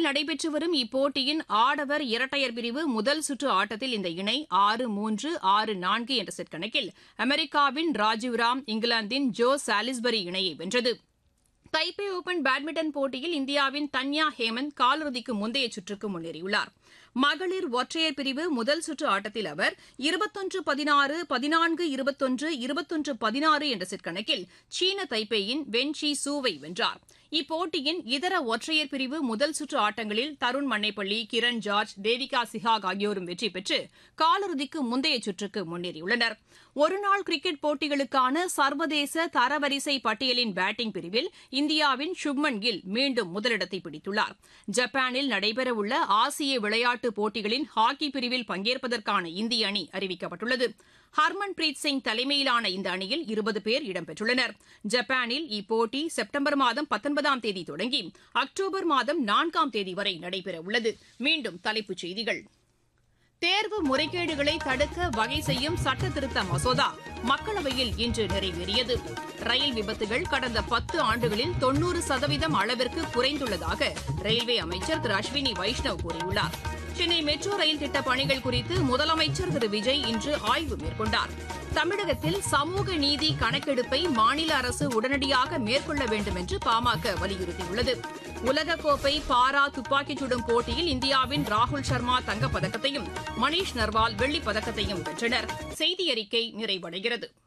ஜப்பானில் நடைபெற்று வரும் இப்போட்டியின் ஆடவர் இரட்டையர் பிரிவு முதல் சுற்று ஆட்டத்தில் இந்த இணை ஆறு மூன்று ஆறு நான்கு என்ற செட் கணக்கில் அமெரிக்காவின் ராஜீவ்ராம் இங்கிலாந்தின் ஜோ சாலிஸ்பரி இணையை வென்றது தைப்பே ஓபன் பேட்மிண்டன் போட்டியில் இந்தியாவின் தன்யா ஹேமந்த் காலிறுதிக்கு முந்தைய சுற்றுக்கு முன்னேறியுள்ளார் மகளிர் ஒற்றையர் பிரிவு முதல் சுற்று ஆட்டத்தில் அவர் இருபத்தொன்று பதினாறு பதினான்கு இருபத்தொன்று இருபத்தொன்று பதினாறு என்ற செட் கணக்கில் சீன தைப்பேயின் வென் ஷி சூவை வென்றார் இப்போட்டியின் இதர ஒற்றையர் பிரிவு முதல் சுற்று ஆட்டங்களில் தருண் மன்னைப்பள்ளி கிரண் ஜார்ஜ் தேவிகா சிஹாக் ஆகியோரும் வெற்றி பெற்று காலிறுதிக்கு முந்தைய சுற்றுக்கு முன்னேறியுள்ளனர் ஒருநாள் கிரிக்கெட் போட்டிகளுக்கான சர்வதேச தரவரிசை பட்டியலின் பேட்டிங் பிரிவில் இந்தியாவின் சுப்மன் கில் மீண்டும் முதலிடத்தை பிடித்துள்ளார் ஜப்பானில் நடைபெறவுள்ள ஆசிய விளையாட்டுப் போட்டிகளின் ஹாக்கி பிரிவில் பங்கேற்பதற்கான இந்திய அணி அறிவிக்கப்பட்டுள்ளது ஹர்மன்பிரீத் சிங் தலைமையிலான இந்த அணியில் இருபது பேர் இடம்பெற்றுள்ளனர் ஜப்பானில் இப்போட்டி செப்டம்பர் மாதம் பத்தொன்பதாம் தேதி தொடங்கி அக்டோபர் மாதம் நான்காம் தேதி வரை நடைபெறவுள்ளது மீண்டும் தலைப்புச் செய்திகள் தேர்வு முறைகேடுகளை தடுக்க வகை செய்யும் சட்ட திருத்த மசோதா மக்களவையில் இன்று நிறைவேறியது ரயில் விபத்துகள் கடந்த பத்து ஆண்டுகளில் தொன்னூறு சதவீதம் அளவிற்கு குறைந்துள்ளதாக ரயில்வே அமைச்சர் திரு அஸ்வினி வைஷ்ணவ் கூறியுள்ளார் சென்னை மெட்ரோ ரயில் திட்ட பணிகள் குறித்து முதலமைச்சர் திரு விஜய் இன்று ஆய்வு மேற்கொண்டார் தமிழகத்தில் சமூக நீதி கணக்கெடுப்பை மாநில அரசு உடனடியாக மேற்கொள்ள வேண்டும் என்று பாமக வலியுறுத்தியுள்ளது உலகக்கோப்பை பாரா துப்பாக்கிச் சுடும் போட்டியில் இந்தியாவின் ராகுல் சர்மா தங்கப்பதக்கத்தையும் மணீஷ் நர்வால் வெள்ளிப் பதக்கத்தையும் வென்றனர் செய்தி அறிக்கை நிறைவடைகிறது